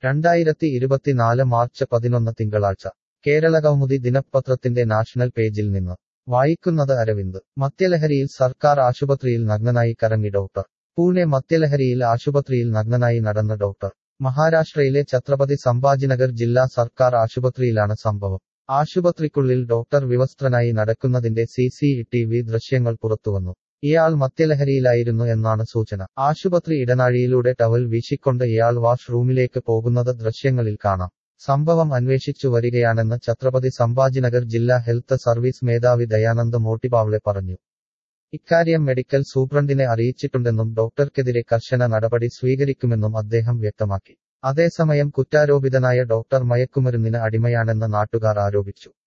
രണ്ടായിരത്തി ഇരുപത്തിനാല് മാർച്ച് പതിനൊന്ന് തിങ്കളാഴ്ച കേരള കൗമുദി ദിനപത്രത്തിന്റെ നാഷണൽ പേജിൽ നിന്ന് വായിക്കുന്നത് അരവിന്ദ് മദ്യലഹരിയിൽ സർക്കാർ ആശുപത്രിയിൽ നഗ്നനായി കറങ്ങി ഡോക്ടർ പൂനെ മദ്യലഹരിയിൽ ആശുപത്രിയിൽ നഗ്നനായി നടന്ന ഡോക്ടർ മഹാരാഷ്ട്രയിലെ ഛത്രപതി സംഭാജിനഗർ ജില്ലാ സർക്കാർ ആശുപത്രിയിലാണ് സംഭവം ആശുപത്രിക്കുള്ളിൽ ഡോക്ടർ വിവസ്ത്രനായി നടക്കുന്നതിന്റെ സി സി ടി വി ദൃശ്യങ്ങൾ പുറത്തുവന്നു ഇയാൾ മദ്യലഹരിയിലായിരുന്നു എന്നാണ് സൂചന ആശുപത്രി ഇടനാഴിയിലൂടെ ടവൽ വീശിക്കൊണ്ട് ഇയാൾ വാഷ് റൂമിലേക്ക് പോകുന്നത് ദൃശ്യങ്ങളിൽ കാണാം സംഭവം അന്വേഷിച്ചു വരികയാണെന്ന് ഛത്രപതി സംഭാജിനഗർ ജില്ലാ ഹെൽത്ത് സർവീസ് മേധാവി ദയാനന്ദ് മോട്ടിബാവ്ളെ പറഞ്ഞു ഇക്കാര്യം മെഡിക്കൽ സൂപ്രണ്ടിനെ അറിയിച്ചിട്ടുണ്ടെന്നും ഡോക്ടർക്കെതിരെ കർശന നടപടി സ്വീകരിക്കുമെന്നും അദ്ദേഹം വ്യക്തമാക്കി അതേസമയം കുറ്റാരോപിതനായ ഡോക്ടർ മയക്കുമരുന്നിന് അടിമയാണെന്ന് നാട്ടുകാർ ആരോപിച്ചു